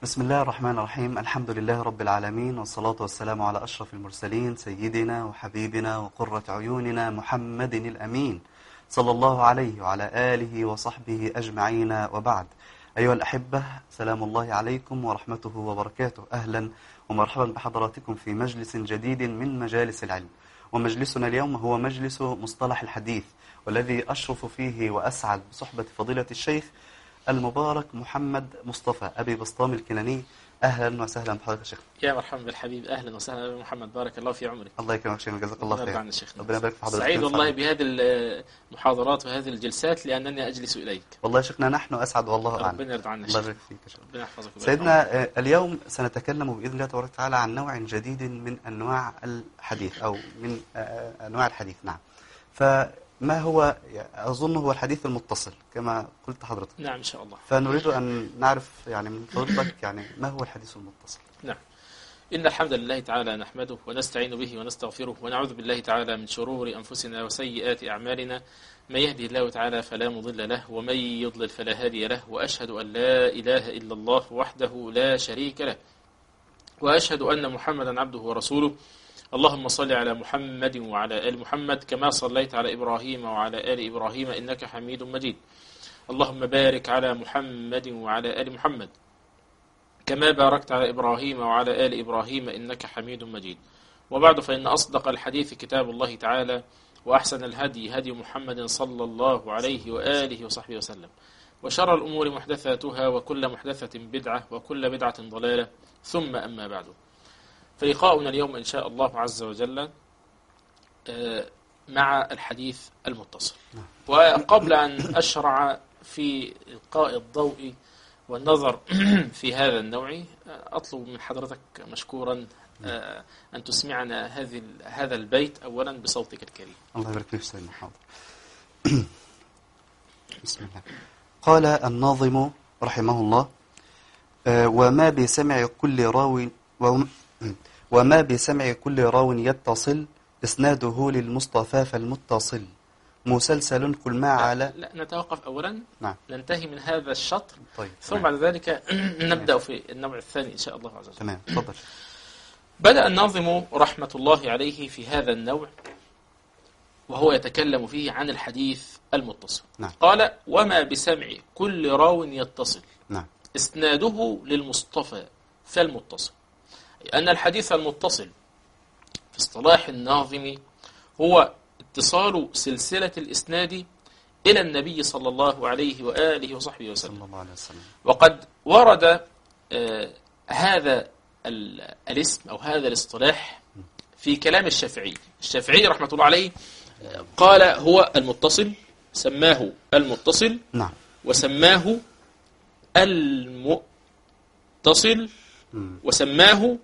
بسم الله الرحمن الرحيم الحمد لله رب العالمين والصلاة والسلام على أشرف المرسلين سيدنا وحبيبنا وقرة عيوننا محمد الأمين صلى الله عليه وعلى آله وصحبه أجمعين وبعد أيها الأحبة سلام الله عليكم ورحمته وبركاته أهلا ومرحبا بحضراتكم في مجلس جديد من مجالس العلم ومجلسنا اليوم هو مجلس مصطلح الحديث والذي أشرف فيه وأسعد بصحبة فضيلة الشيخ المبارك محمد مصطفى أبي بسطام الكناني أهلا وسهلا بحضرتك يا شيخ يا مرحبا بالحبيب اهلا وسهلا بك محمد بارك الله في عمرك الله يكرمك شيخ جزاك الله رضي خير عنا شيخنا. ربنا يبارك في حضرتك سعيد وينفعنا. والله بهذه المحاضرات وهذه الجلسات لانني اجلس اليك والله يا شيخنا نحن أسعد والله أعلم ربنا يرضى عنا الله شيخ يبارك فيك يا شيخ ربنا يحفظك ويبارك سيدنا آه، اليوم سنتكلم بإذن الله تبارك وتعالى عن نوع جديد من أنواع الحديث أو من آه، أنواع الحديث نعم فما هو أظن هو الحديث المتصل كما قلت حضرتك نعم ان شاء الله فنريد أن نعرف يعني من فضلك يعني ما هو الحديث المتصل نعم إن الحمد لله تعالى نحمده ونستعين به ونستغفره ونعوذ بالله تعالى من شرور أنفسنا وسيئات أعمالنا من يهده الله تعالى فلا مضل له ومن يضلل فلا هادي له وأشهد أن لا إله إلا الله وحده لا شريك له وأشهد أن محمدا عبده ورسوله اللهم صل على محمد وعلى آل محمد كما صليت على إبراهيم وعلى آل إبراهيم إنك حميد مجيد اللهم بارك على محمد وعلى آل محمد كما باركت على إبراهيم وعلى آل إبراهيم إنك حميد مجيد وبعد فإن أصدق الحديث كتاب الله تعالى وأحسن الهدي هدي محمد صلى الله عليه وآله وصحبه وسلم وشر الأمور محدثاتها وكل محدثة بدعة وكل بدعة ضلالة ثم أما بعد فلقاؤنا اليوم إن شاء الله عز وجل آه، مع الحديث المتصل وقبل أن أشرع في إلقاء الضوء والنظر في هذا النوع أطلب من حضرتك مشكورا آه، أن تسمعنا هذه هذا البيت أولا بصوتك الكريم الله يبارك فيك سيدنا حاضر بسم الله قال الناظم رحمه الله آه، وما بسمع كل راو وم- وما بسمع كل راو يتصل إسناده للمصطفى فالمتصل مسلسل كل ما على لا نتوقف أولا نعم ننتهي من هذا الشطر طيب ثم تمام, بعد ذلك نبدأ في النوع الثاني إن شاء الله عز وجل تمام. تفضل بدأ الناظم رحمة الله عليه في هذا النوع وهو يتكلم فيه عن الحديث المتصل نعم. قال وما بسمع كل راو يتصل نعم إسناده للمصطفى فالمتصل أي أن الحديث المتصل في اصطلاح الناظم هو اتصال سلسلة الإسناد إلى النبي صلى الله عليه وآله وصحبه وسلم صلى الله عليه وسلم وقد ورد آه، هذا ال- الاسم أو هذا الاصطلاح في كلام الشافعي الشافعي رحمة الله عليه آه، قال هو المتصل سماه المتصل نعم وسماه المتصل مم. وسماه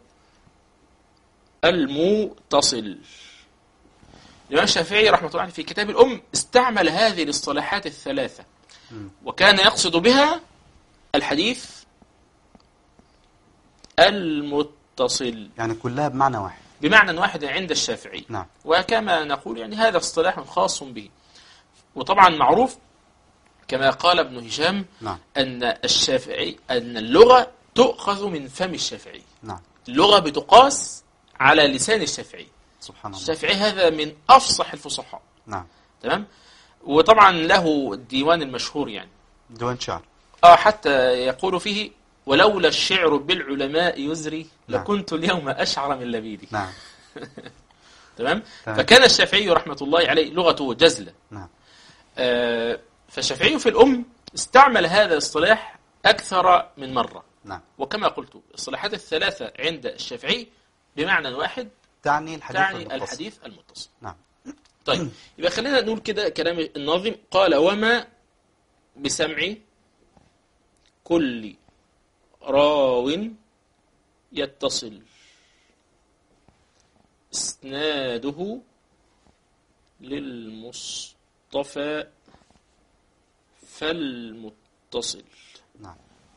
المتصل الإمام الشافعي رحمة الله عليه في كتاب الأم استعمل هذه الاصطلاحات الثلاثة مم. وكان يقصد بها الحديث المتصل يعني كلها بمعنى واحد بمعنى واحد عند الشافعي نعم وكما نقول يعني هذا اصطلاح خاص به وطبعا معروف كما قال ابن هشام نعم أن الشافعي أن اللغة تؤخذ من فم الشافعي نعم اللغة بتقاس على لسان الشافعي سبحان الله الشافعي هذا من أفصح الفصحاء نعم تمام وطبعا له الديوان المشهور يعني ديوان شعر آه حتى يقول فيه ولولا الشعر بالعلماء يزري نعم. لكنت اليوم أشعر من لبيدي نعم تمام تمام. فكان الشافعي رحمة الله عليه لغته جزلة نعم آه، فالشافعي في الأم استعمل هذا الاصطلاح أكثر من مرة نعم وكما قلت الصلاحات الثلاثة عند الشافعي بمعنى واحد تعني الحديث تعني المتصل. الحديث المتصل نعم طيب يبقى خلينا نقول كده كلام الناظم قال وما بسمع كل راو يتصل اسناده للمصطفى فالمتصل نعم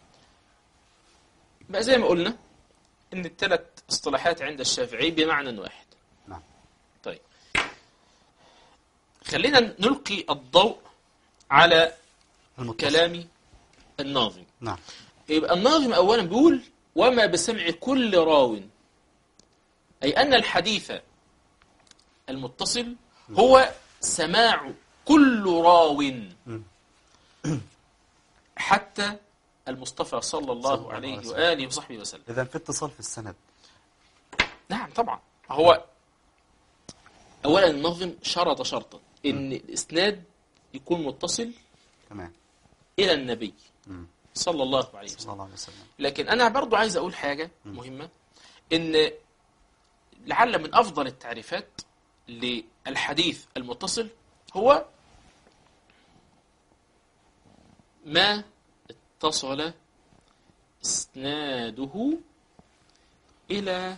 بقى زي ما قلنا ان الثلاث اصطلاحات عند الشافعي بمعنى واحد نعم طيب خلينا نلقي الضوء على المتصل. كلام الناظم نعم يبقى الناظم اولا بيقول وما بسمع كل راو أي أن الحديث المتصل هو سماع كل راو حتى المصطفى صلى الله الله عليه عليه وسلم. وآله وصحبه وسلم إذا في اتصال في السند نعم طبعا هو أولا النظم شرط شرطا إن الإسناد يكون متصل تمام إلى النبي مم. صلى الله عليه صلى وسلم الله عليه وسلم لكن أنا برضو عايز أقول حاجة مهمة إن لعل من أفضل التعريفات للحديث المتصل هو ما اتصل اسناده إلى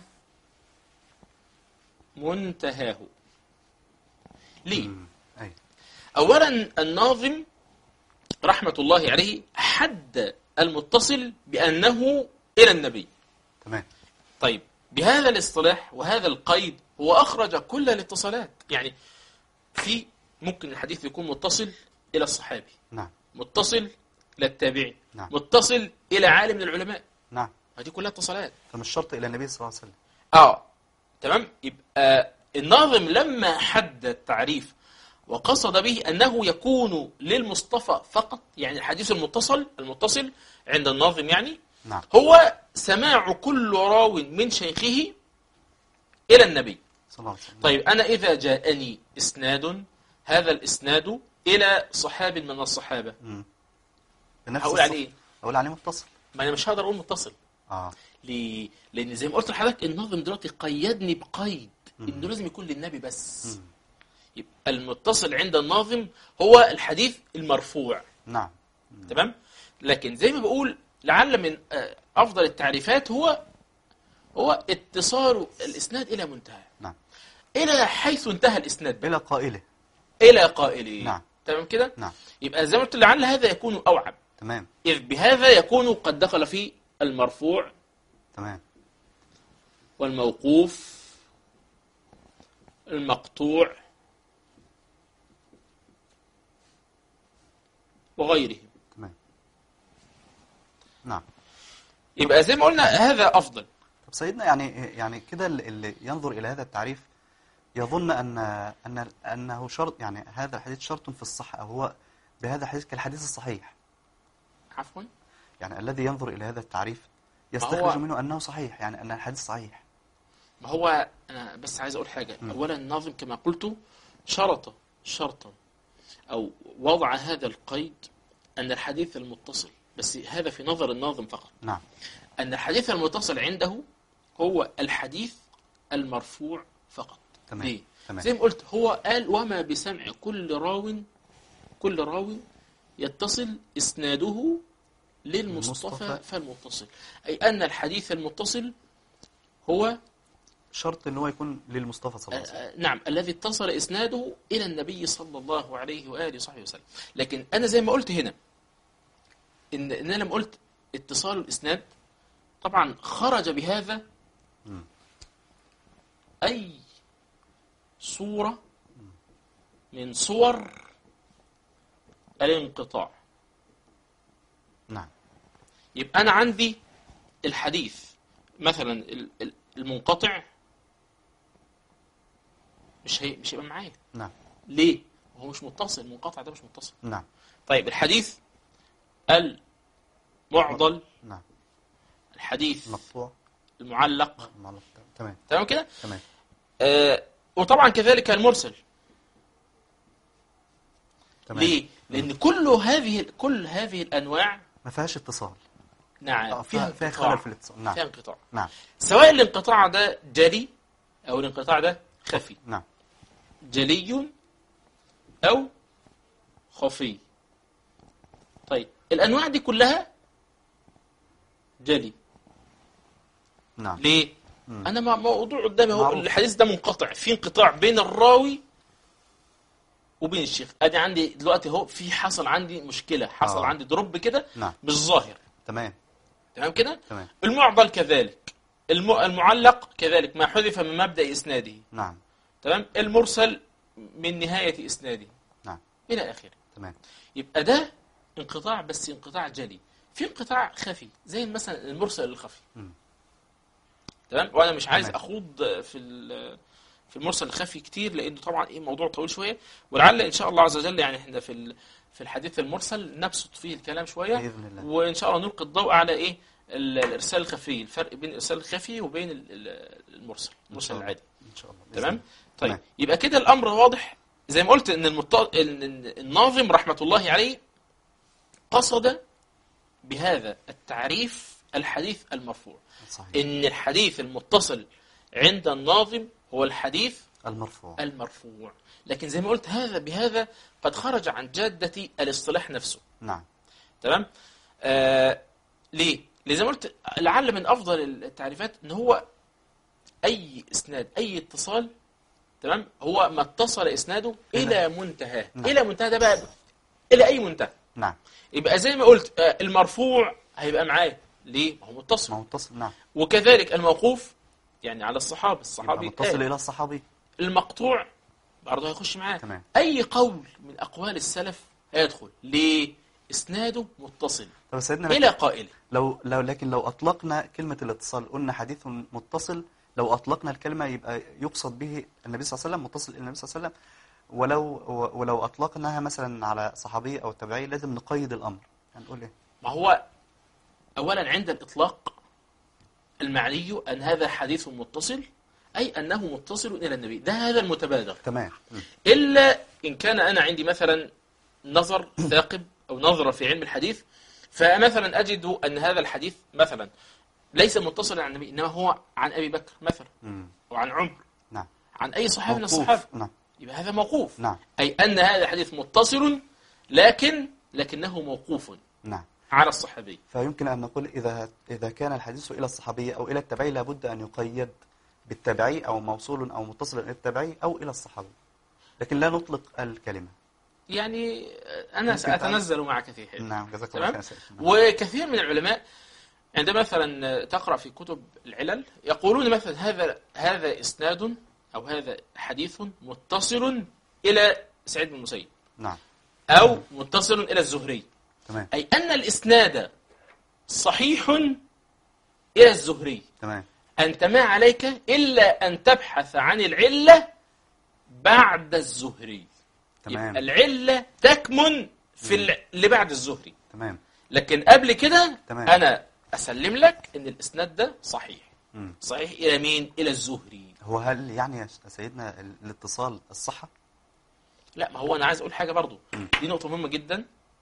منتهاه ليه؟ مم. أي أولا الناظم رحمة الله عليه حد المتصل بأنه إلى النبي تمام طيب بهذا الاصطلاح وهذا القيد هو أخرج كل الاتصالات يعني في ممكن الحديث يكون متصل إلى الصحابي نعم متصل إلى التابعي نعم. متصل إلى عالم من العلماء نعم هذه كلها اتصالات فمش شرط إلى النبي صلى الله عليه وسلم اه تمام يبقى الناظم لما حد التعريف وقصد به انه يكون للمصطفى فقط يعني الحديث المتصل المتصل عند الناظم يعني نعم هو سماع كل راو من شيخه الى النبي صلى الله عليه وسلم طيب انا اذا جاءني اسناد هذا الاسناد الى صحاب من الصحابه مم. بنفس هقول الصف- عليه ايه أقول عليه متصل ما انا مش هقدر اقول متصل آه ليه؟ لان زي ما قلت لحضرتك الناظم دلوقتي قيدني بقيد انه لازم يكون للنبي بس مم. يبقى المتصل عند الناظم هو الحديث المرفوع نعم تمام لكن زي ما بقول لعل من آه، افضل التعريفات هو هو اتصال الاسناد الى منتهى نعم الى حيث انتهى الاسناد بقى. إلى قائله الى قائله نعم. تمام كده نعم يبقى زي ما قلت لعل هذا يكون اوعب تمام اذ بهذا يكون قد دخل في المرفوع تمام والموقوف المقطوع وغيره تمام نعم يبقى زي ما قلنا هذا أفضل طب سيدنا يعني يعني كده اللي- اللي ينظر إلى هذا التعريف يظن أن أن أنه شرط يعني هذا الحديث شرط في الصحة أو هو بهذا الحديث كالحديث الصحيح عفوا يعني الذي ينظر إلى هذا التعريف هو- يستخرج منه أنه صحيح يعني أن الحديث صحيح ما هو أنا بس عايز أقول حاجة أولا الناظم كما قلت شرط شرطا أو وضع هذا القيد أن الحديث المتصل بس هذا في نظر الناظم فقط نعم أن الحديث المتصل عنده هو الحديث المرفوع فقط تمام ليه؟ تمام زي ما قلت هو قال وما بسمع كل راو كل راو يتصل إسناده للمصطفى المصطفى. فالمتصل أي أن الحديث المتصل هو شرط أن هو يكون للمصطفى صلى الله عليه وسلم آه، نعم الذي اتصل إسناده إلى النبي صلى الله عليه وآله وصحبه وسلم لكن أنا زي ما قلت هنا إن, إن أنا لما قلت اتصال الإسناد طبعا خرج بهذا مم. أي صورة من صور الانقطاع نعم يبقى أنا عندي الحديث مثلا ال- ال- المنقطع مش هي مش هيبقى معايا نعم ليه؟ هو مش متصل المنقطع ده مش متصل نعم طيب الحديث المعضل نعم الحديث مقطوع المعلق معلق تمام تمام كده؟ تمام آه وطبعا كذلك المرسل تمام ليه؟ لأن كل هذه كل هذه الأنواع ما فيهاش اتصال نعم آه، فيها فيها فيها انقطاع. خلل في الاتصال نعم فيها انقطاع نعم سواء الانقطاع ده جلي أو الانقطاع ده خفي نعم جلي أو خفي طيب الأنواع دي كلها جلي نعم ليه؟ مم. أنا مع موضوع قدامي هو معروف. الحديث ده منقطع في انقطاع بين الراوي وبين الشيخ أدي عندي دلوقتي اهو في حصل عندي مشكلة حصل آه. عندي دروب كده نعم بالظاهر تمام تمام كده؟ تمام المعضل كذلك الم... المعلق كذلك ما حذف من مبدأ إسناده نعم تمام المرسل من نهاية إسناده نعم إلى آخره تمام يبقى ده انقطاع بس انقطاع جلي في انقطاع خفي زي مثلا المرسل الخفي مم. تمام وانا مش عايز تمام. اخوض في ال- في المرسل الخفي كتير لانه طبعا ايه موضوع طويل شويه ولعل ان شاء الله عز وجل يعني احنا في ال- في الحديث المرسل نبسط فيه الكلام شويه باذن الله وان شاء الله نلقي الضوء على ايه ال- الارسال الخفي الفرق بين الارسال الخفي وبين ال- ال- المرسل إن المرسل شاء الله. العادي ان شاء الله بإذن تمام الله. طيب تمام. يبقى كده الامر واضح زي ما قلت ان المط... إن إن الناظم رحمه الله عليه قصد بهذا التعريف الحديث المرفوع صحيح ان الحديث المتصل عند الناظم هو الحديث المرفوع المرفوع لكن زي ما قلت هذا بهذا قد خرج عن جادة الاصطلاح نفسه نعم تمام آه ليه ليه زي ما قلت لعل من افضل التعريفات ان هو اي اسناد اي اتصال تمام هو ما اتصل اسناده الى منتهاه نعم. الى منتهى ده بقى الى اي منتهى نعم يبقى زي ما قلت آه المرفوع هيبقى معاه ليه ما هو متصل ما هو متصل نعم وكذلك الموقوف يعني على الصحابه يبقى الصحابي متصل قال. الى الصحابي المقطوع برضه هيخش معاه تمام اي قول من اقوال السلف هيدخل ليه اسناده متصل طب سيدنا الى قائله لو لو لكن لو اطلقنا كلمه الاتصال قلنا حديث متصل لو اطلقنا الكلمه يبقى يقصد به النبي صلى الله عليه وسلم متصل الى النبي صلى الله عليه وسلم ولو ولو اطلقناها مثلا على صحابي او تابعي لازم نقيد الامر هنقول ايه ما هو اولا عند الاطلاق المعني ان هذا حديث متصل اي انه متصل الى النبي ده هذا المتبادر تمام مم. الا ان كان انا عندي مثلا نظر ثاقب او نظره في علم الحديث فمثلا اجد ان هذا الحديث مثلا ليس متصلا عن النبي انما هو عن ابي بكر مثلا مم. او عن عمر نعم عن اي صحابي من موقوف. الصحابه نعم يبقى هذا موقوف نعم اي ان هذا الحديث متصل لكن لكنه موقوف نعم على الصحابي فيمكن أن نقول إذا إذا كان الحديث إلى الصحابي أو إلى التابعي لابد أن يقيد بالتابعي أو موصول أو متصل إلى التابعي أو إلى الصحابي لكن لا نطلق الكلمة يعني انا ممكن ساتنزل معك في هذا نعم جزاك الله تمام خير وكثير من العلماء عندما مثلا تقرا في كتب العلل يقولون مثلا هذا هذا اسناد او هذا حديث متصل الى سعيد بن المسيب نعم او متصل الى الزهري تمام اي ان الاسناد صحيح الى الزهري تمام أنت ما عليك إلا أن تبحث عن العلة بعد الزهري تمام. يبقى العلة تكمن في الع- اللي بعد الزهري تمام لكن قبل كده تمام. أنا أسلم لك إن الإسناد ده صحيح مم. صحيح إلى مين؟ إلى الزهري هو هل يعني يا سيدنا ال- الاتصال الصحة؟ لا ما هو أنا عايز أقول حاجة برضو دي نقطة مهمة جدا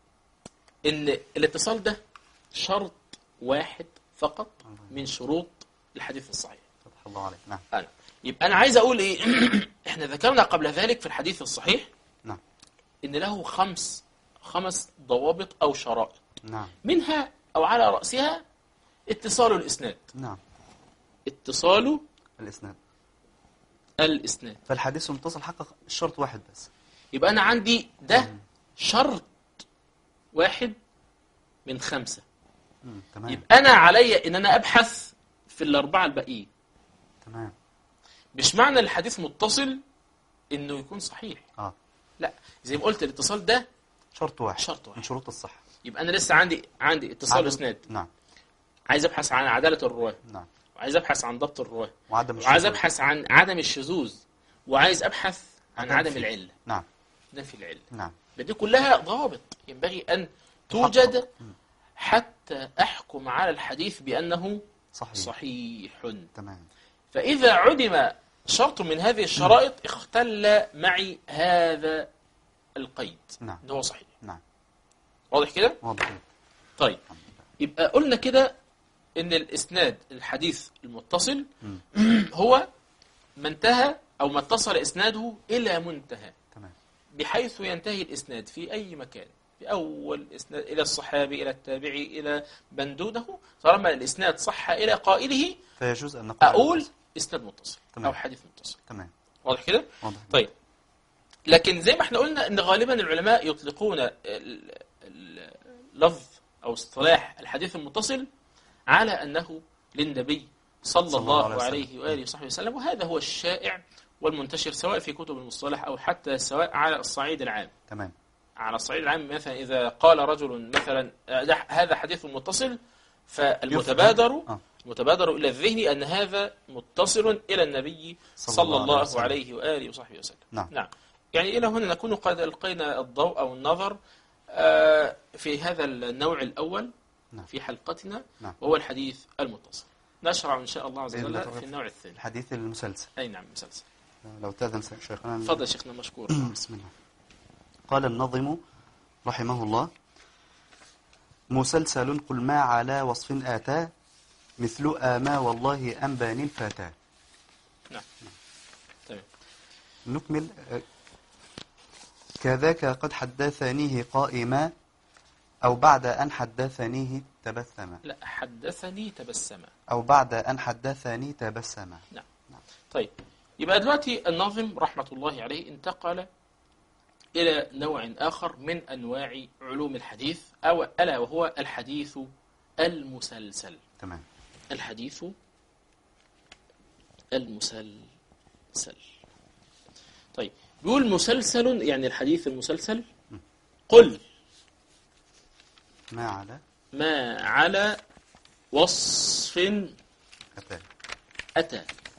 إن الاتصال ده شرط واحد فقط من شروط الحديث الصحيح فتح الله عليك نعم أنا يبقى أنا عايز أقول إيه إحنا ذكرنا قبل ذلك في الحديث الصحيح نعم إن له خمس خمس ضوابط أو شرائط نعم منها أو على رأسها اتصال الإسناد نعم اتصال الإسناد الإسناد فالحديث المتصل حقق شرط واحد بس يبقى أنا عندي ده شرط واحد من خمسة مم. تمام يبقى أنا علي إن أنا أبحث في الأربعة الباقيين تمام مش معنى الحديث متصل إنه يكون صحيح اه لا زي ما قلت الاتصال ده شرط واحد شرط واحد. من شروط الصحة يبقى أنا لسه عندي عندي اتصال عدم- إسناد نعم عايز أبحث عن عدالة الرواة نعم وعايز أبحث عن ضبط الرواة وعدم وعايز الشذوذ. أبحث عن عدم الشذوذ وعايز أبحث عن عدم عدم في- العلة نعم نفي العلة نعم دي كلها ضوابط ينبغي أن توجد حتى أحكم على الحديث بأنه صحيح صحيح تمام فإذا عدم شرط من هذه الشرائط اختل معي هذا القيد نعم إن هو صحيح نعم واضح كده؟ واضح طيب يبقى قلنا كده ان الاسناد الحديث المتصل هو ما انتهى او ما اتصل اسناده الى منتهى تمام بحيث ينتهي الاسناد في اي مكان في اول اسناد الى الصحابي الى التابعي الى بندوده طالما الاسناد صح الى قائله فيجوز أن نقول اقول اسناد متصل تمام. او حديث متصل تمام واضح كده واضح طيب لكن زي ما احنا قلنا ان غالبا العلماء يطلقون ال- ال- اللفظ او اصطلاح الحديث المتصل على انه للنبي صلى, صلى الله الله عليه عليه واله وصحبه وسلم وهذا هو الشائع والمنتشر سواء في كتب المصطلح او حتى سواء على الصعيد العام تمام على الصعيد العام مثلا إذا قال رجل مثلا آه، ده- هذا حديث متصل فالمتبادر آه. المتبادر إلى الذهن أن هذا متصل إلى النبي صلى صلى الله عليه الله وسلم. عليه وآله وصحبه وسلم نعم. نعم يعني إلى هنا نكون قد ألقينا الضوء أو النظر آه، في هذا النوع الأول نعم. في حلقتنا نعم. وهو الحديث المتصل نشرع إن شاء الله عز بإذن وجل الله في النوع الثاني الحديث المسلسل أي نعم مسلسل لو تأذن شيخنا تفضل يا شيخنا مشكور بسم الله قال النظم رحمه الله مسلسل قل ما على وصف آتى مثل آما والله أنباني الفتى نعم تمام نكمل آه، كذاك قد حدثنيه قائما أو بعد أن حدثنيه تبسما لا حدثني تبسما أو بعد أن حدثني تبسما طيب يبقى دلوقتي الناظم رحمة الله عليه انتقل إلى نوع آخر من أنواع علوم الحديث أو ألا وهو الحديث المسلسل تمام الحديث المسلسل طيب بيقول مسلسل يعني الحديث المسلسل قل ما على ما على وصف أتى أتى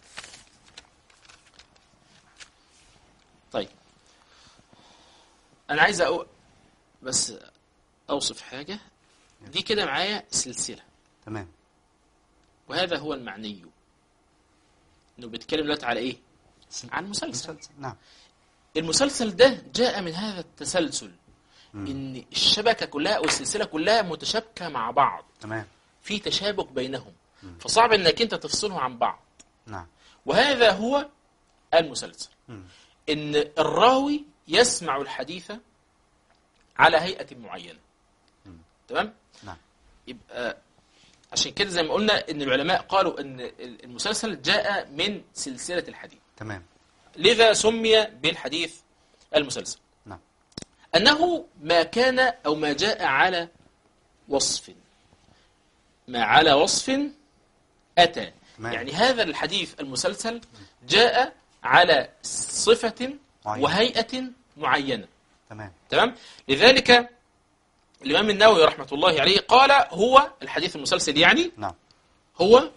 طيب أنا عايز أقول بس أوصف حاجة دي كده معايا سلسلة تمام وهذا هو المعني إنه بيتكلم دلوقتي على إيه؟ عن مسلسل مسلسل نعم المسلسل ده جاء من هذا التسلسل مم. إن الشبكة كلها أو السلسلة كلها متشابكة مع بعض تمام في تشابك بينهم فصعب إنك أنت تفصلهم عن بعض نعم وهذا هو المسلسل مم. ان الراوي يسمع الحديث على هيئة معينة مم. تمام نعم يبقى عشان كده زي ما قلنا ان العلماء قالوا ان المسلسل جاء من سلسلة الحديث تمام لذا سمي بالحديث المسلسل نعم أنه ما كان أو ما جاء على وصف ما على وصف أتى تمام. يعني هذا الحديث المسلسل جاء على صفة معينة. وهيئة معينة تمام تمام لذلك الإمام النووي رحمة الله عليه قال هو الحديث المسلسل يعني نعم هو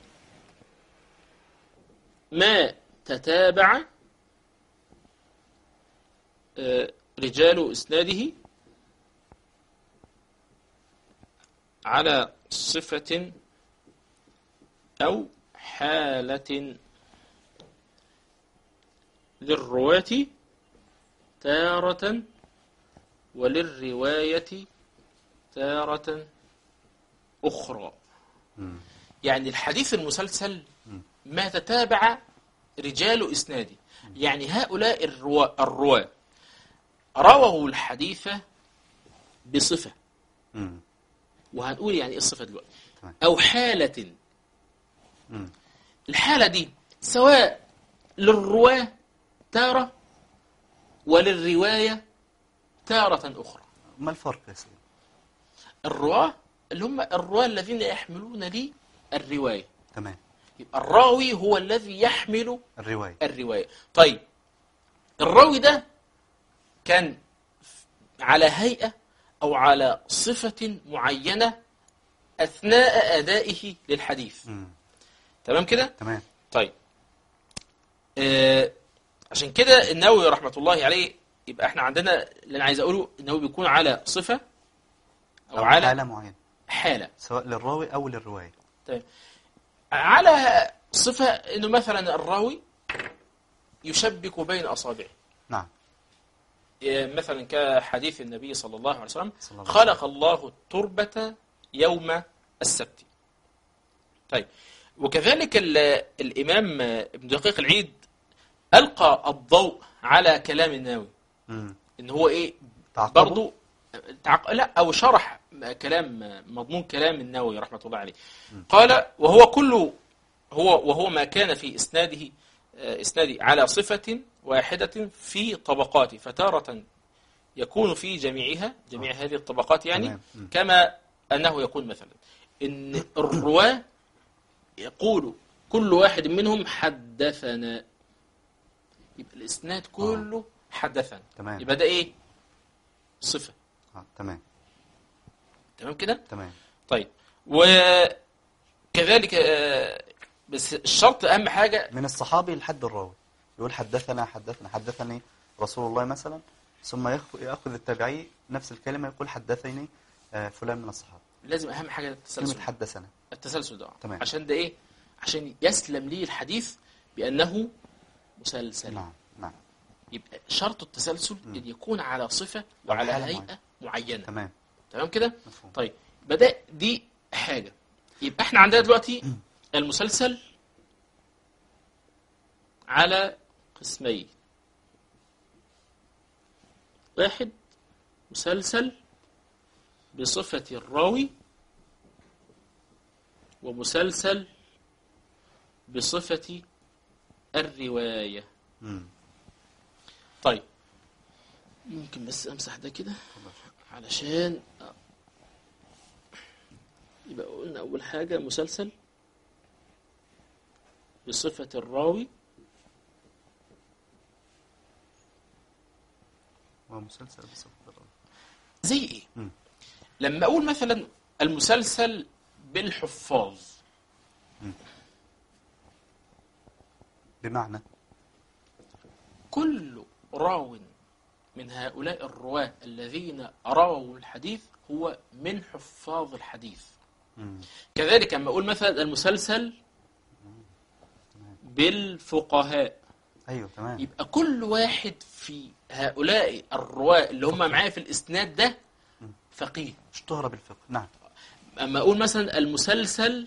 ما تتابع آه، رجال إسناده على صفة أو حالة للرواة تارة وللرواية تارة أخرى مم. يعني الحديث المسلسل ما تتابع رجال إسناده يعني هؤلاء الرواة, الرواة رووا الحديث بصفة مم. وهنقول يعني إيه الصفة دلوقتي تمام. أو حالة مم. الحالة دي سواء للرواة تارة وللرواية تارة أخرى ما الفرق يا سيدي الرواة اللي هم الرواة الذين يحملون لي الرواية تمام يبقى الراوي هو الذي يحمل الرواية الرواية طيب الراوي ده كان على هيئة أو على صفة معينة أثناء أدائه للحديث مم. تمام كده؟ تمام طيب آه عشان كده النووي رحمة الله عليه يبقى احنا عندنا اللي انا عايز اقوله ان هو بيكون على صفة او, أو على حالة معينة حالة سواء للراوي أو للرواية طيب على صفة انه مثلا الراوي يشبك بين اصابعه نعم إيه، مثلا كحديث النبي صلى الله عليه وسلم صلى الله عليه خلق الله التربة يوم السبت طيب وكذلك ال- الإمام ابن دقيق العيد ألقى الضوء على كلام الناوي مم. إن هو إيه تعقبه؟ برضو تعق... لا أو شرح كلام مضمون كلام النووي رحمة الله عليه قال وهو كل هو وهو ما كان في إسناده آه، إسنادي على صفة واحدة في طبقات فتارة يكون في جميعها جميع هذه الطبقات يعني تمام. مم. كما أنه يكون مثلا إن الرواة يقول كل واحد منهم صفة آه. تمام تمام كده تمام طيب وكذلك آه، بس الشرط أهم حاجة من الصحابي لحد الراوي يقول حدثنا حدثنا حدثني رسول الله مثلا ثم ياخ- ياخذ التابعي نفس الكلمه يقول حدثني آه، فلان من الصحابه لازم أهم حاجة التسلسل كلمه حدثنا التسلسل ده تمام. عشان ده إيه عشان يسلم لي الحديث بأنه مسلسل نعم نعم يبقى شرط التسلسل أن يكون على صفة وعلى حالة هيئة معينة تمام تمام كده مفهوم طيب بدأ دي حاجة يبقى احنا عندنا دلوقتي المسلسل على قسمين واحد مسلسل بصفة الراوي ومسلسل بصفة الرواية مم. طيب ممكن بس امسح ده كده علشان يبقى قلنا اول حاجه مسلسل بصفه الراوي ومسلسل بصفة الراوي زي ايه مم. لما اقول مثلا المسلسل بالحفاظ بمعنى كل راو من هؤلاء الرواة الذين رووا الحديث هو من حفاظ الحديث مم. كذلك لما اقول مثلا المسلسل بالفقهاء ايوه تمام يبقى كل واحد في هؤلاء الرواة اللي هم معايا في الإسناد ده فقيه اشتهر بالفقه نعم أما أقول مثلا المسلسل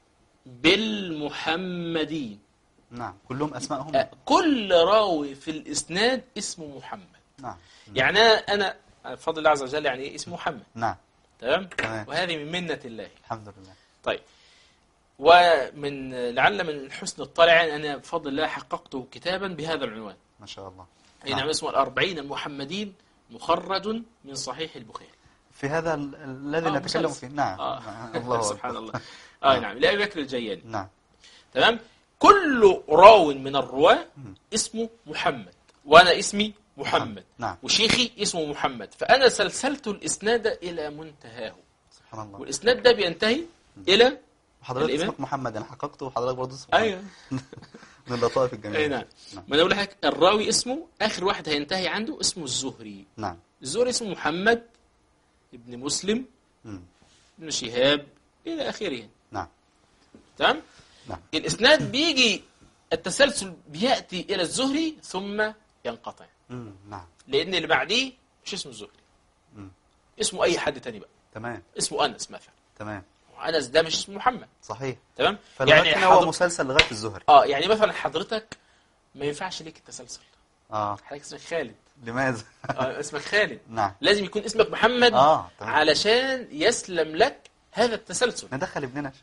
بالمحمدين نعم كلهم اسمائهم أه، كل راوي في الإسناد اسمه محمد نعم يعني أنا أنا بفضل الله عز وجل يعني إيه اسمه محمد نعم تمام تمام. وهذه من منة الله الحمد لله طيب ومن لعل من حسن الطالع أن أنا بفضل الله حققته كتابا بهذا العنوان ما شاء الله أي نعم اسمه الأربعين المحمدين مخرج من صحيح البخاري في هذا ال- الذي آه، نتكلم مسلسل. فيه نعم آه. نعم. الله سبحان أكبر. الله اه نعم لأبي بكر الجياني نعم تمام كل راو من الرواة اسمه محمد وأنا اسمي محمد نعم وشيخي اسمه محمد فأنا سلسلت الإسناد إلى منتهاه سبحان الله والإسناد ده بينتهي إلى حضرتك الإمام؟ اسمك محمد انا حققته وحضرتك برضه اسمك أيوه من اللطائف الجميله أي نعم نعم. ما أنا أقول لك الراوي اسمه آخر واحد هينتهي عنده اسمه الزهري نعم الزهري اسمه محمد ابن مسلم مم. ابن شهاب إلى آخره نعم تمام نعم الإسناد بيجي التسلسل بيأتي إلى الزهري ثم ينقطع مم. نعم لأن اللي بعديه مش اسمه الزهري مم. اسمه أي حد تاني بقى تمام اسمه أنس مثلا تمام وأنس ده مش اسمه محمد صحيح تمام فلغايه يعني هنا هو حضر... مسلسل لغايه الزهري اه يعني مثلا حضرتك ما ينفعش ليك التسلسل اه حضرتك اسمك خالد لماذا آه اسمك خالد نعم لازم يكون اسمك محمد اه تمام علشان يسلم لك هذا التسلسل ندخل ابننا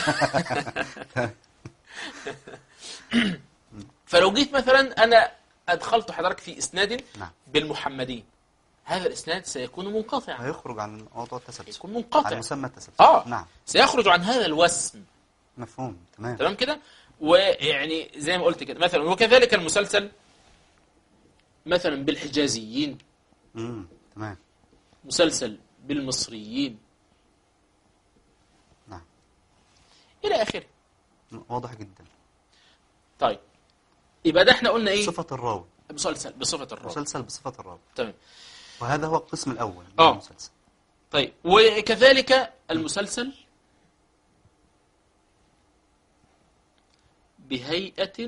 فلو جيت مثلا انا ادخلت حضرتك في اسناد نعم بالمحمدين هذا الاسناد سيكون منقطعا هيخرج عن موضوع التسلسل يكون عن منقطع مسمى التسلسل اه نعم سيخرج عن هذا الوسم مفهوم تمام تمام كده ويعني زي ما قلت كده مثلا وكذلك المسلسل مثلا بالحجازيين امم تمام مسلسل بالمصريين نعم الى اخره واضح جدا طيب يبقى ده احنا قلنا ايه صفة الراوي مسلسل بصفه الراوي مسلسل بصفة الراوي تمام وهذا هو القسم الأول من آه. المسلسل طيب وكذلك المسلسل بهيئة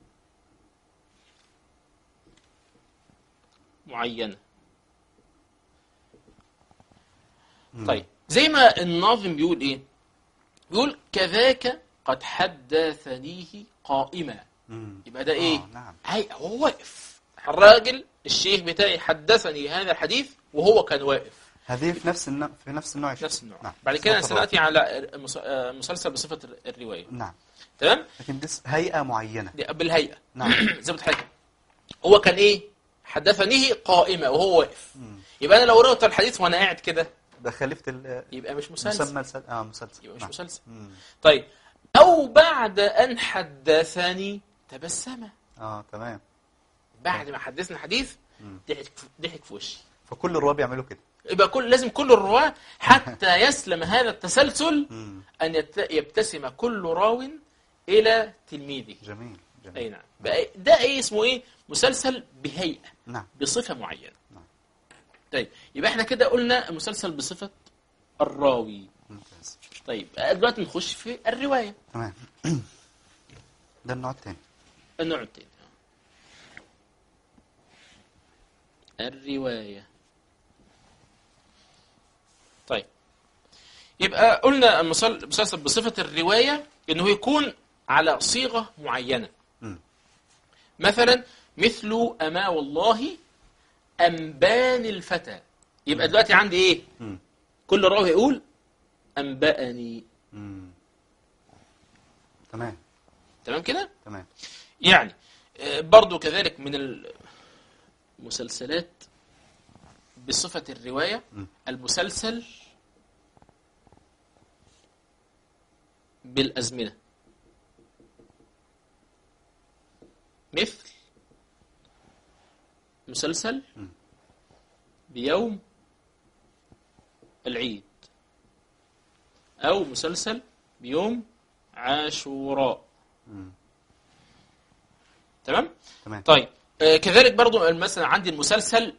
معينة مم. طيب زي ما الناظم بيقول ايه بيقول كذاك قد حدثنيه قائما مم. يبقى ده ايه آه نعم هي هو واقف الراجل الشيخ بتاعي حدثني هذا الحديث وهو كان واقف هذه في نفس النوع في نفس النوع نفس النوع نعم بعد كده صفة الراوي. سنأتي على مس- آه، مسلسل بصفة الرواية نعم تمام لكن دي س- هيئة معينة دي بالهيئة نعم زي ما حاجة هو كان ايه حدثنيه قائمة وهو واقف مم. يبقى انا لو رويت الحديث وانا قاعد كده ده خلفت ال- يبقى مش مسلسل مسمى السل... اه مسلسل يبقى مش نعم. مسلسل مم. طيب او بعد ان حدثني تبسم اه تمام بعد ما حدثنا حديث مم. ضحك ضحك في وشي فكل الرواه بيعملوا كده يبقى كل لازم كل الرواه حتى يسلم هذا التسلسل مم. ان يت- يبتسم كل راو الى تلميذه جميل جميل اي نعم بقى ده ايه اسمه ايه مسلسل بهيئه نعم بصفه معينه نعم. طيب يبقى احنا كده قلنا المسلسل بصفه الراوي ممتاز طيب دلوقتي نخش في الروايه تمام ده النوع الثاني النوع الثاني الرواية طيب يبقى قلنا المسل- المسلسل بصفة الرواية انه يكون على صيغة معينة مم. مثلا مثل أما والله أنبان الفتى يبقى دلوقتي عندي ايه مم. كل راوي يقول أنبأني مم. تمام تمام كده تمام يعني آه، برضو كذلك من المسلسلات بصفة الرواية م. المسلسل بالأزمنة مثل مسلسل م. بيوم العيد أو مسلسل بيوم عاشوراء مم. تمام؟ تمام طيب آه، كذلك برضو مثلا عندي المسلسل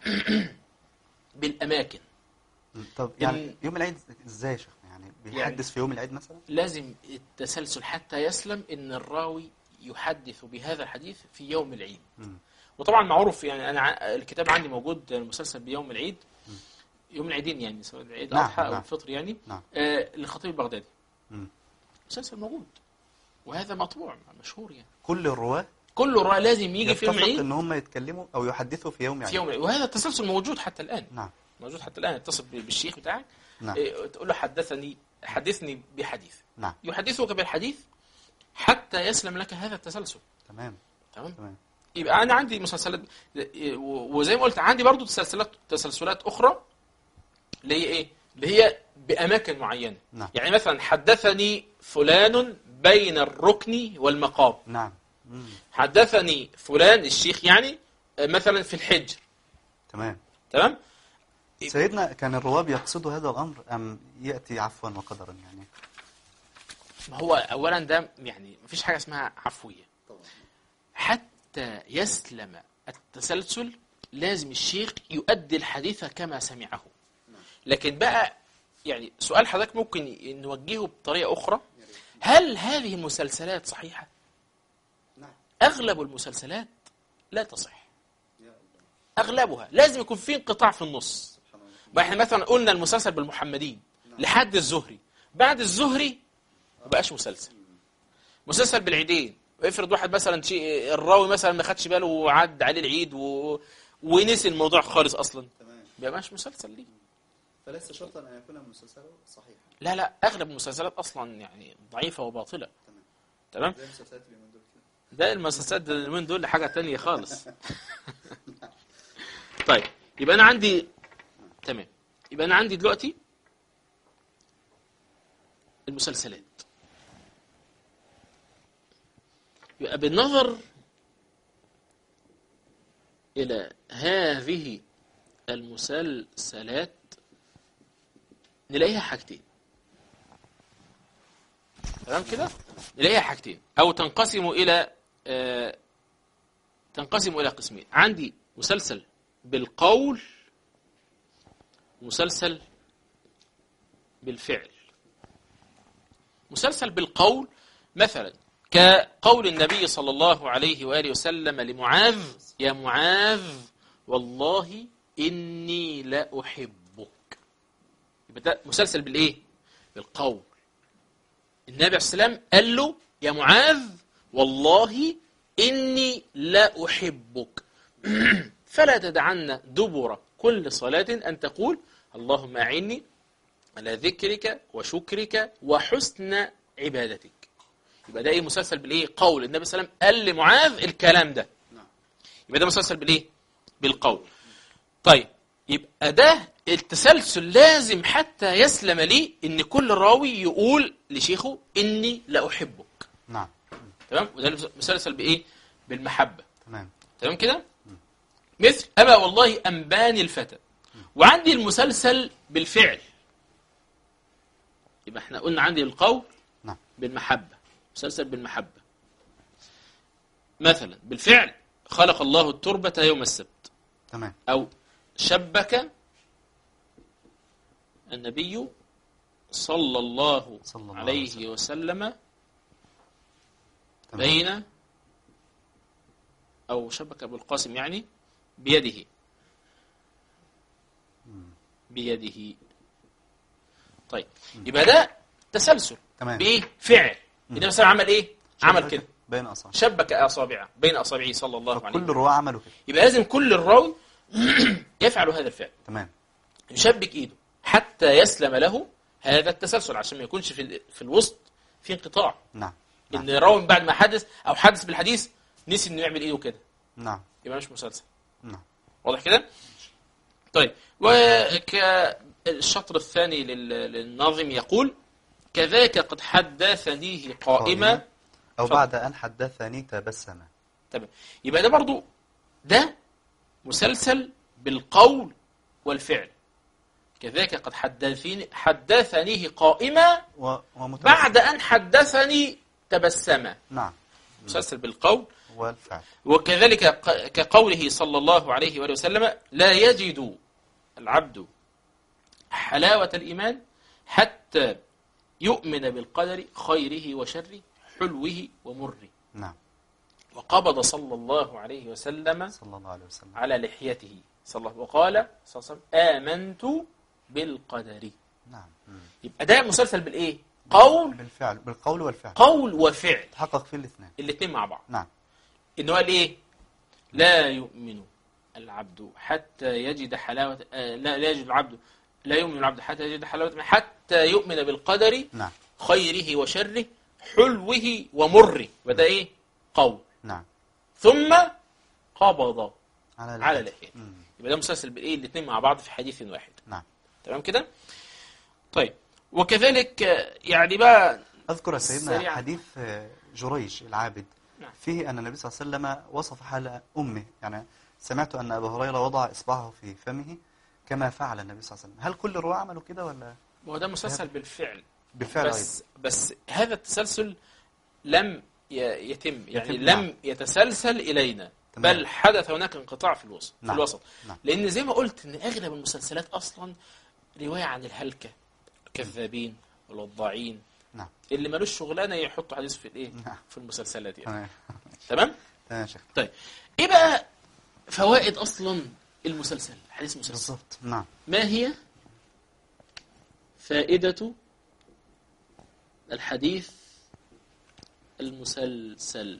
بالأماكن مم. طب يعني إن- يوم العيد ازاي يا شيخ يعني بيحدث في يوم العيد مثلا لازم التسلسل حتى يسلم ان الراوي يحدث بهذا الحديث في يوم العيد مم. وطبعا معروف يعني انا ع- الكتاب عندي موجود المسلسل بيوم العيد يوم العيدين يعني سواء العيد نعم، الاضحى او نعم. الفطر يعني نعم. آه للخطيب البغدادي مم. مسلسل موجود وهذا مطبوع مشهور يعني كل الرواه كل رأى لازم يجي في يوم يتفق العيد ان هم يتكلموا او يحدثوا في يوم في العيد يوم العيد وهذا التسلسل موجود حتى الان نعم موجود حتى الان اتصل ب- بالشيخ بتاعك نعم إيه، تقول له حدثني حدثني بحديث نعم يحدثك بالحديث حتى يسلم لك هذا التسلسل تمام تمام تمام يبقى انا عندي مسلسلات و- وزي ما قلت عندي برضو تسلسلات تسلسلات اخرى اللي هي ايه اللي هي باماكن معينه نعم. يعني مثلا حدثني فلان بين الركن والمقام نعم مم. حدثني فلان الشيخ يعني آه، مثلا في الحجر تمام تمام سيدنا كان الرواه بيقصدوا هذا الامر ام ياتي عفوا وقدرا يعني ما هو اولا ده يعني مفيش حاجه اسمها عفويه حتى يسلم التسلسل لازم الشيخ يؤدي الحديث كما سمعه لكن بقى يعني سؤال حضرتك ممكن نوجهه بطريقه اخرى هل هذه المسلسلات صحيحه نعم اغلب المسلسلات لا تصح اغلبها لازم يكون في انقطاع في النص بقى احنا مثلا قلنا المسلسل بالمحمدين لحد الزهري بعد الزهري ما بقاش مسلسل مسلسل بالعيدين افرض واحد مثلا شيء الراوي مثلا ما خدش باله وعد عليه العيد و... ونسي الموضوع خالص اصلا تمام ما بقاش مسلسل ليه فليس شرطا ان يكون المسلسل صحيحا لا لا اغلب المسلسلات اصلا يعني ضعيفه وباطله تمام تمام زي المسلسلات اللي من دول كده ده المسلسلات اليومين دول حاجه تانية خالص طيب يبقى انا عندي تمام يبقى انا عندي دلوقتي المسلسلات يبقى بالنظر الى هذه المسلسلات نلاقيها حاجتين تمام كده نلاقيها حاجتين او تنقسم الى آه تنقسم الى قسمين عندي مسلسل بالقول مسلسل بالفعل مسلسل بالقول مثلا كقول النبي صلى الله عليه واله وسلم لمعاذ يا معاذ والله اني لاحبك يبقى ده مسلسل بالايه بالقول النبي عليه السلام قال له يا معاذ والله إني لا أحبك فلا تدعن دبر كل صلاة أن تقول اللهم أعني على ذكرك وشكرك وحسن عبادتك يبقى ده ايه مسلسل بالايه قول النبي صلى الله عليه وسلم قال لمعاذ الكلام ده نعم. يبقى ده مسلسل بالايه بالقول طيب يبقى ده التسلسل لازم حتى يسلم لي ان كل راوي يقول لشيخه اني لا احبك نعم تمام وده مسلسل بايه بالمحبه تمام تمام كده مثل أبا والله أنباني الفتى وعندي المسلسل بالفعل يبقى احنا قلنا عندي القول نعم بالمحبة مسلسل بالمحبة مثلا بالفعل خلق الله التربة يوم السبت تمام أو شبك النبي صلى الله, صلى الله عليه عليه وسلم. وسلم تمام. بين أو شبك أبو القاسم يعني بيده بيده طيب يبقى ده تسلسل تمام. بإيه؟ فعل النبي صلى الله عليه وسلم عمل إيه؟ عمل شبكة كده بين أصابع شبك أصابعه بين أصابعه صلى الله عليه فكل وسلم الرواة عملوا كده يبقى لازم كل الراوي يفعل هذا الفعل تمام يشبك ايده حتى يسلم له هذا التسلسل عشان ما يكونش في ال- في الوسط في انقطاع نعم ان راوي بعد ما حدث او حدث بالحديث نسي انه يعمل ايده كده نعم يبقى مش مسلسل نعم واضح كده طيب وكالشطر الثاني لل- للناظم يقول كذاك قد حدثنيه قائما أو اتفضل. بعد أن حدثني تبسم تمام يبقى ده برضو ده مسلسل بالقول والفعل كذاك قد حدثني حدثنيه قائما و... ومتبسم بعد أن حدثني تبسم نعم مسلسل بالقول والفعل وكذلك ق- كقوله صلى الله عليه وآله وسلم لا يجد العبد حلاوة الإيمان حتى يؤمن بالقدر خيره وشره حلوه ومره نعم وقبض صلى الله عليه وسلم صلى الله عليه وسلم على لحيته صلى الله وقال صلى الله عليه وسلم آمنت بالقدر نعم مم. يبقى ده مسلسل بالإيه؟ قول بالفعل بالقول والفعل قول وفعل تحقق فيه الاثنين الاثنين مع بعض نعم إن هو الإيه؟ لا يؤمن العبد حتى يجد حلاوة آه لا, لا يجد العبد لا يؤمن العبد حتى يجد حلاوة حتى يؤمن بالقدر نعم خيره وشره حلوه ومره وده إيه؟ قول نعم ثم قبض على على لحيته. لحيته مم. يبقى ده مسلسل بالايه الاثنين مع بعض في حديث واحد نعم تمام كده طيب وكذلك آه، يعني بقى أذكر يا سيدنا سريعاً. حديث آه، جريج العابد نعم. فيه أن النبي صلى الله عليه وسلم وصف حال أمه يعني سمعت أن أبا هريرة وضع إصبعه في فمه كما فعل النبي صلى الله عليه وسلم هل كل الرواة عملوا كده ولا هو ده مسلسل بالفعل بالفعل بس بس هذا التسلسل لم ي- يتم يعني يتم، لم نعم. يتسلسل الينا تمام. بل حدث هناك انقطاع في الوسط في نعم. الوسط نعم. لان زي ما قلت ان اغلب المسلسلات اصلا روايه عن الهلكه الكذابين الوضاعين نعم اللي ملوش شغلانه يحطوا حديث في الايه نعم. في المسلسلات يعني تمام تمام تمام يا شيخ طيب ايه بقى فوائد اصلا المسلسل حديث مسلسل بالضبط نعم ما هي فائدة الحديث المسلسل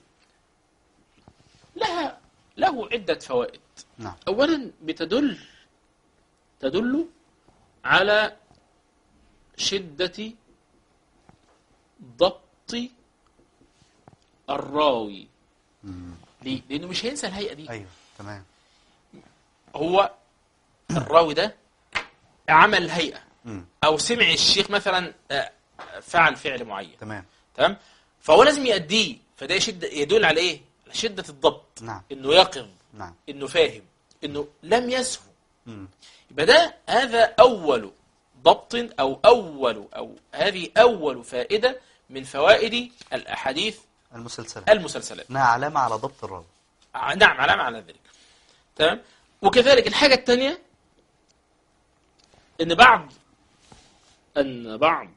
لها له عدة فوائد نعم أولا بتدل تدل على شدة ضبط الراوي مم. ليه؟ لأنه مش هينسى الهيئة دي أيوه تمام هو الراوي ده عمل هيئة مم. او سمع الشيخ مثلا آه، فعل فعل معين تمام تمام فهو لازم يأديه فده يشد يدل على ايه على شدة الضبط نعم انه يقظ نعم انه فاهم انه لم يسهو مم. يبقى ده هذا اول ضبط او اول او هذه اول فائدة من فوائد الاحاديث المسلسلات المسلسلات إنها علامة على ضبط الراوي ع- نعم علامة على ذلك تمام وكذلك الحاجة الثانية ان بعض ان بعض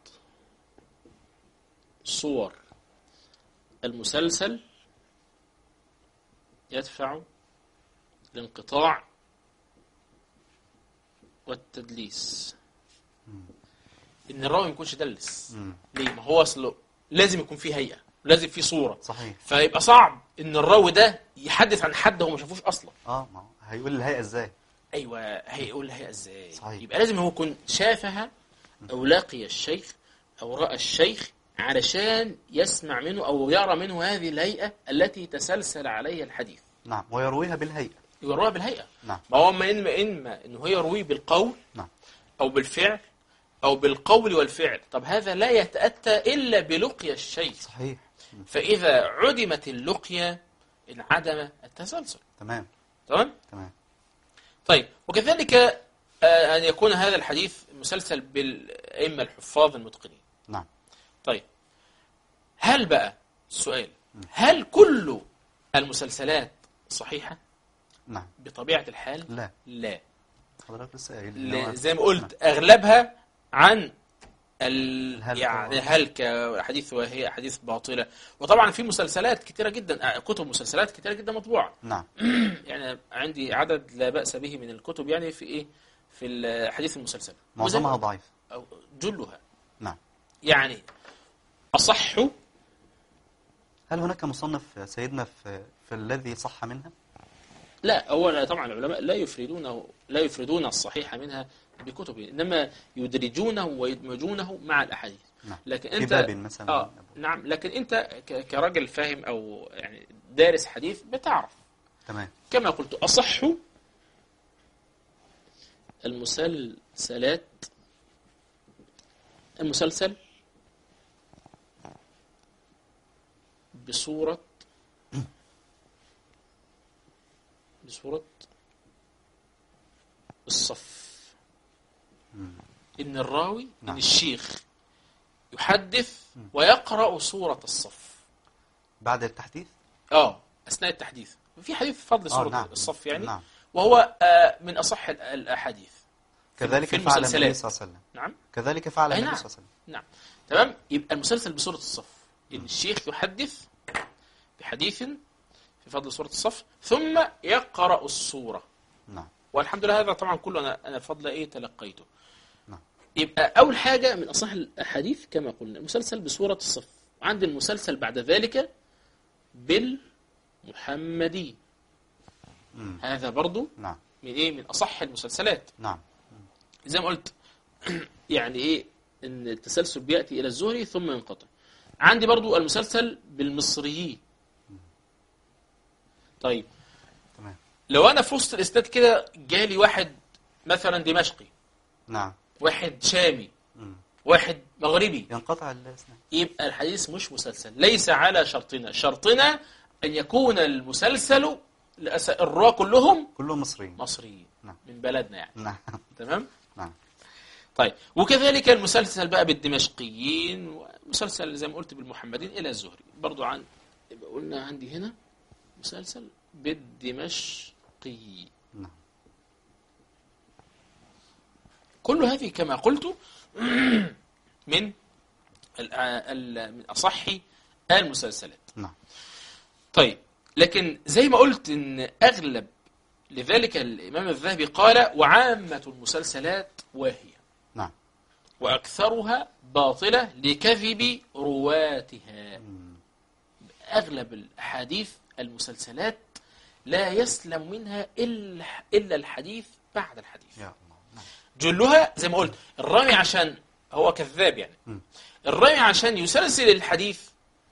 صور المسلسل يدفع الانقطاع والتدليس ان الراوي ما يكونش دلس مم. ليه ما هو اصله لازم يكون فيه هيئة لازم فيه صورة صحيح فيبقى صعب ان الراوي ده يحدث عن حد هو ما شافوش اصلا اه ما هو هيقول الهيئة ازاي ايوه هيقول لها ازاي صحيح. يبقى لازم هو يكون شافها او لاقي الشيخ او راى الشيخ علشان يسمع منه او يرى منه هذه الهيئه التي تسلسل عليها الحديث نعم ويرويها بالهيئة يروها بالهيئه نعم ما هو اما اما اما انه هو يرويه بالقول نعم او بالفعل او بالقول والفعل طب هذا لا يتاتى الا بلقيا الشيخ صحيح مم. فاذا عدمت اللقيه انعدم التسلسل تمام تمام تمام طيب وكذلك آه، أن يكون هذا الحديث مسلسل بالأئمة الحفاظ المتقنين نعم طيب هل بقى السؤال هل كل المسلسلات صحيحة نعم بطبيعة الحال لا لا حضرتك لسه قايل إن هو- ل- زي ما قلت أغلبها عن ال... الهلكة. يعني هلكة حديث وهي أحاديث باطلة وطبعا في مسلسلات كتيرة جدا آه، كتب مسلسلات كتيرة جدا مطبوعة نعم يعني عندي عدد لا بأس به من الكتب يعني في إيه في الحديث المسلسل معظمها وزي- ضعيف أو جلها نعم يعني أصح هل هناك مصنف سيدنا في, في الذي صح منها لا أولا طبعا العلماء لا يفردونه لا يفردون الصحيح منها بكتب إنما يدرجونه ويدمجونه مع الأحاديث نعم لكن في أنت باب مثلا آه نعم لكن أنت ك- كراجل فاهم أو يعني دارس حديث بتعرف تمام كما قلت أصح المسلسلات المسلسل بصورة بصورة الصف إن الراوي إن نعم. الشيخ يحدث ويقرأ سورة الصف بعد التحديث اه اثناء التحديث في حديث فضل آه، سوره نعم. الصف يعني نعم. وهو آه، من اصح ال- الاحاديث في- كذلك في فعل النبي المسلسلات. صلى الله عليه وسلم نعم كذلك فعل أي النبي نعم. صلى الله عليه وسلم نعم تمام يبقى المسلسل بسوره الصف ان الشيخ يحدث بحديث في فضل سوره الصف ثم يقرا السوره نعم والحمد لله هذا طبعا كله انا انا بفضل ايه تلقيته نعم. يبقى اول حاجه من اصح الاحاديث كما قلنا المسلسل بسوره الصف عند المسلسل بعد ذلك بالمحمدي مم. هذا برضو نعم من ايه من اصح المسلسلات نعم زي ما قلت يعني ايه ان التسلسل بياتي الى الزهري ثم ينقطع عندي برضو المسلسل بالمصريين طيب تمام لو انا في وسط الاسناد كده جالي واحد مثلا دمشقي نعم واحد شامي مم. واحد مغربي ينقطع الاسناد يبقى الحديث مش مسلسل ليس على شرطنا شرطنا ان يكون المسلسل لأس- الرواة كلهم كلهم مصريين مصريين نعم. من بلدنا يعني نعم تمام نعم طيب وكذلك المسلسل بقى بالدمشقيين ومسلسل زي ما قلت بالمحمدين الى الزهري برضو عن يبقى قلنا عندي هنا مسلسل بالدمشقي نعم كل هذه كما قلت من ال- ال- من اصح المسلسلات نعم طيب لكن زي ما قلت ان اغلب لذلك الامام الذهبي قال وعامه المسلسلات واهيه نعم وأكثرها باطلة لكذب رواتها مم. أغلب الأحاديث المسلسلات لا يسلم منها إلا إلا الحديث بعد الحديث يا الله نعم جلها زي ما قلت الرامي عشان هو كذاب يعني مم. الرامي عشان يسلسل الحديث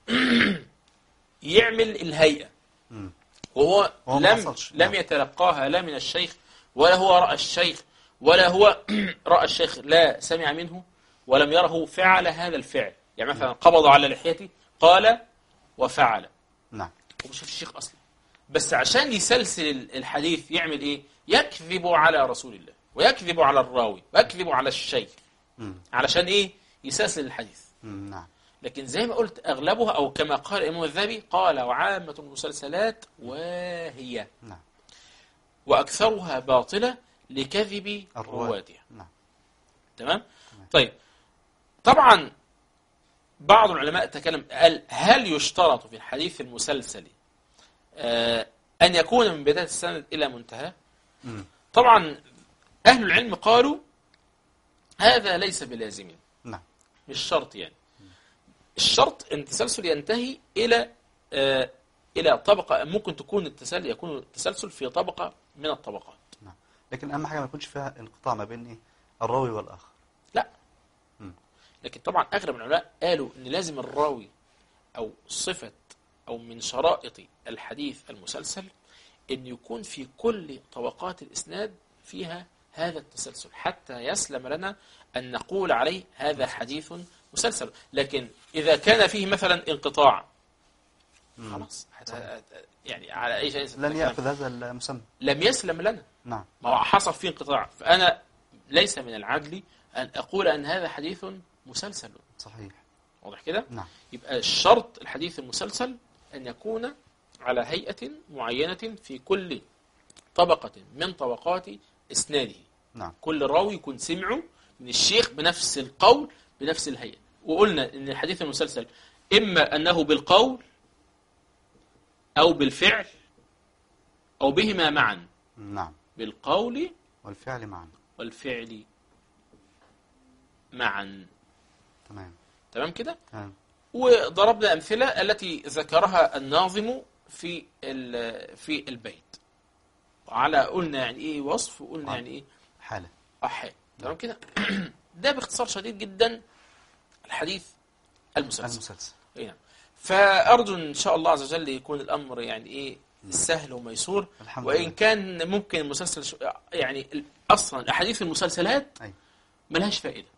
يعمل الهيئة مم. وهو هو ما لم حصلش. لم نعم. يتلقاها لا من الشيخ ولا هو رأى الشيخ ولا هو رأى الشيخ لا سمع منه ولم يره فعل هذا الفعل يعني مثلا قبض على لحيته قال وفعل نعم ومش الشيخ أصلا بس عشان يسلسل الحديث يعمل إيه يكذب على رسول الله ويكذب على الراوي ويكذب على الشيخ مم. علشان إيه يسلسل الحديث مم. نعم لكن زي ما قلت أغلبها أو كما قال الإمام الذهبي قال وعامة المسلسلات واهية نعم وأكثرها باطلة لكذب الرواة رواتها نعم تمام طيب طبعا بعض العلماء تكلم قال هل يشترط في الحديث المسلسل آه أن يكون من بداية السند إلى منتهى مم. طبعا أهل العلم قالوا هذا ليس بلازم نعم مش شرط يعني الشرط ان التسلسل ينتهي الى آه الى طبقه ممكن تكون التسلسل يكون التسلسل في طبقه من الطبقات نعم لكن اهم حاجه ما يكونش فيها انقطاع ما بين ايه الراوي والاخر لا مم. لكن طبعا اغلب العلماء قالوا ان لازم الراوي او صفه او من شرائط الحديث المسلسل ان يكون في كل طبقات الاسناد فيها هذا التسلسل حتى يسلم لنا ان نقول عليه هذا حديث مسلسل لكن اذا كان فيه مثلا انقطاع مم. خلاص هت- يعني على اي شيء لن يأخذ هذا المسمى لم يسلم لنا نعم ما هو حصل فيه انقطاع فانا ليس من العدل ان اقول ان هذا حديث مسلسل صحيح واضح كده نعم يبقى الشرط الحديث المسلسل أن يكون على هيئة معينة في كل طبقة من طبقات إسناده نعم كل راوي يكون سمعه من الشيخ بنفس القول بنفس الهيئة وقلنا أن الحديث المسلسل إما أنه بالقول أو بالفعل أو بهما معا نعم بالقول والفعل معا والفعل معا تمام تمام كده تمام وضربنا أمثلة التي ذكرها الناظم في ال- في البيت على قلنا يعني إيه وصف وقلنا آه. يعني إيه حالة أحيان تمام كده ده باختصار شديد جدا الحديث المسلسل المسلسل أي نعم فأرجو إن شاء الله عز وجل يكون الأمر يعني إيه سهل وميسور الحمد وإن لله كان ممكن المسلسل شو- يعني ال- أصلا أحاديث المسلسلات أي. ملهاش فائدة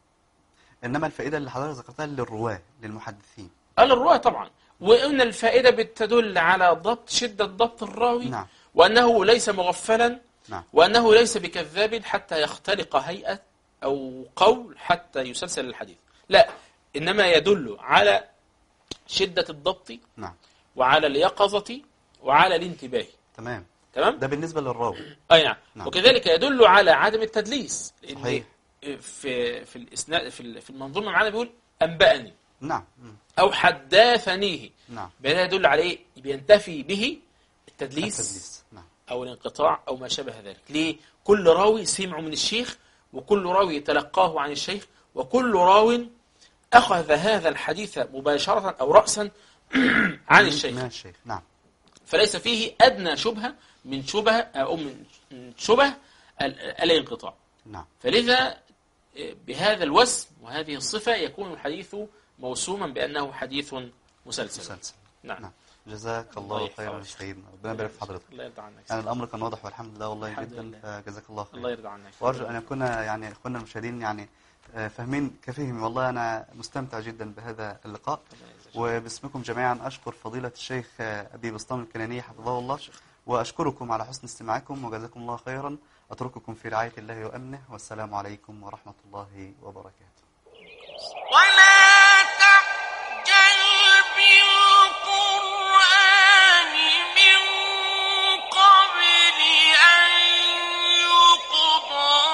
إنما الفائدة اللي حضرتك ذكرتها للرواة للمحدثين قال الرواية طبعا وإن الفائدة بتدل على ضبط شدة ضبط الراوي نعم وأنه ليس مغفلا نعم وأنه ليس بكذاب حتى يختلق هيئة أو قول حتى يسلسل الحديث لا إنما يدل على شدة الضبط نعم وعلى اليقظة وعلى الانتباه تمام تمام؟ ده بالنسبة للراوي أي نعم. نعم. وكذلك يدل على عدم التدليس لأن صحيح. في في الإسناد في ال- في المنظومة معانا بيقول أنبأني نعم مم. أو حدثنيه نعم بهذا يدل على ايه؟ بينتفي به التدليس, التدليس نعم او الانقطاع او ما شابه ذلك ليه كل راوي سمعه من الشيخ وكل راوي تلقاه عن الشيخ وكل راو اخذ هذا الحديث مباشره او راسا عن الشيخ من الشيخ نعم فليس فيه ادنى شبهه من شبهه او من من شبه ال- الانقطاع نعم فلذا بهذا الوسم وهذه الصفه يكون الحديث موسوما بانه حديث مسلسل مسلسل نعم نعم جزاك الله الله يحفظك. خيرا سيدنا ربنا يبارك في حضرتك الله يرضى عنك يعني الأمر كان واضح والحمد لله والله الحمد جدا لله. فجزاك الله خير الله يرضى عنك وارجو ان يكون يعني اخواننا المشاهدين يعني آه، فاهمين كفهمي والله انا مستمتع جدا بهذا اللقاء ربنا يجزاك. وباسمكم جميعا اشكر فضيله الشيخ آه، ابي بسطام الكناني حفظه الله واشكركم على حسن استماعكم وجزاكم الله خيرا اترككم في رعايه الله وامنه والسلام عليكم ورحمه الله وبركاته ولا تعجل بالقرآن من قبل أن يقضى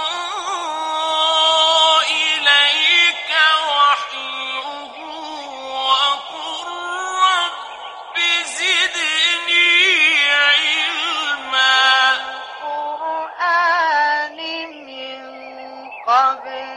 إليك وحيه وقل رب زدني علما القرآن من قبل